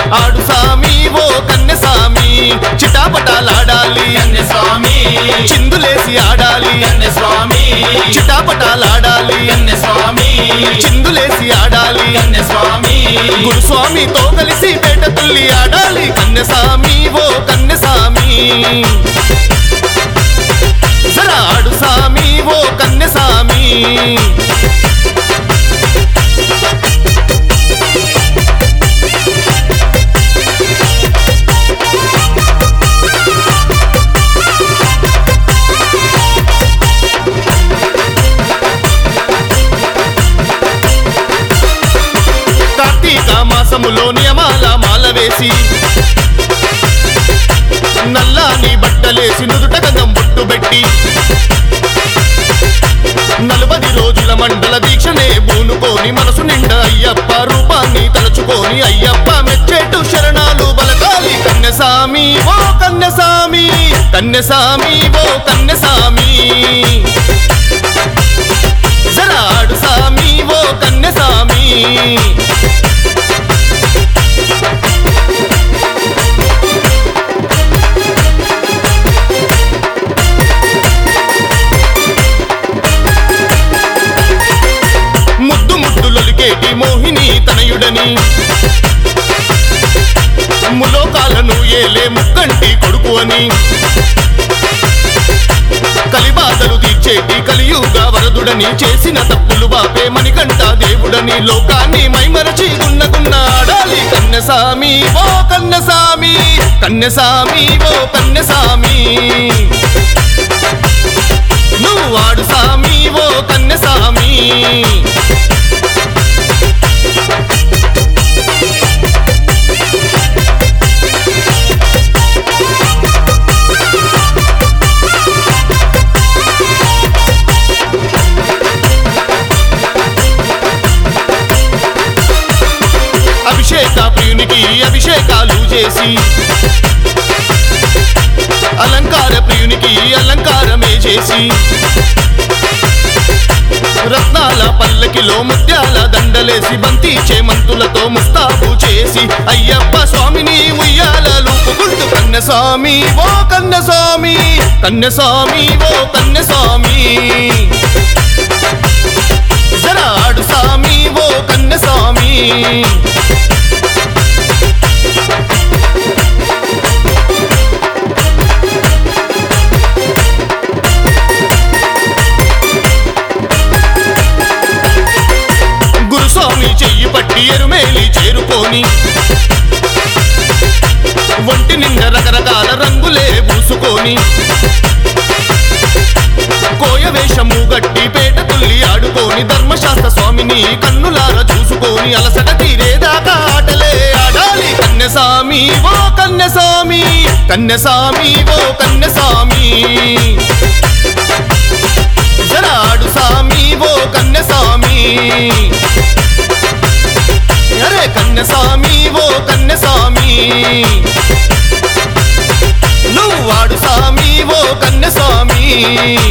ఆడు సామి ఓ కన్నె సామి చిటాపటాలాడాలి కన్య స్వామి చిందులేసి ఆడాలి కన్య స్వామి చిటాపటాలాడాలి కన్య స్వామి చిందులేసి ఆడాలి కన్య స్వామి గురుస్వామితో కలిసి పేట తుల్లి ఆడాలి కన్నెసామి ఓ కన్నెసామి జరా ఆడు సామి ఓ కన్నెసామి కార్తీక మాసములో నియమాల మాల వేసి నల్లాని బట్టలేసి నుదుట గంధం బొట్టు పెట్టి నలభది రోజుల మండల దీక్షనే బూనుకోని మనసు నిండా అయ్యప్ప రూపాన్ని తలుచుకొని అయ్యప్ప మెచ్చేటు శరణాలు బలకాలి కన్నెసామి ఓ కన్నెసామి కన్నెసామి ఓ కన్నెసామి జరాడు సామి ఓ కన్నెసామి ముద్దు ముద్దులొలికేటి మోహిని తనయుడని ములోకాలను ఏలే ముక్కంటి కొడుకు అని కలిబాధలు తీర్చేటి కలియుగ వరదుడని చేసిన తప్పులు బాపే మణికంఠ దేవుడని లోకాన్ని మైమరచి గున్నగున్న ఆడాలి కన్నెసామి ఓ కన్నెసామి కన్నెసామి ఓ కన్నెసామి నువ్వు ఆడు సామి ఓ కన్నెసామి అభిషేక ప్రియునికి అభిషేకాలు చేసి అలంకార ప్రియునికి అలంకారమే చేసి రత్నాల పల్లకిలో ముత్యాల దండలేసి బంతి చేమంతులతో ముస్తాబు చేసి అయ్యప్ప స్వామిని ఉయ్యాల లూపుకుంటూ కన్నస్వామి ఓ కన్నస్వామి కన్నస్వామి ఓ కన్నస్వామి జరాడు సామి ఓ కన్నస్వామి గురుస్వామి చెయ్యి పట్టి ఎరుమేలి చేరుకొని ఒంటి నిండా రకరకాల రంగులే పూసుకొని కోయ వేషము గట్టి పేట తుల్లి ఆడుకొని ధర్మశాస్త్ర స్వామిని కన్నులార చూసుకొని అలసట తీరేదాకా ఆటలే ఆడాలి కన్నెసామి ఓ కన్నెసామి కన్నెసామి ఓ కన్నెసామి జరాడు సామి ఓ కన్నెసామి అరే కన్నెసామి ఓ కన్నెసామి నువ్వు వాడు సామి ఓ కన్నెసామి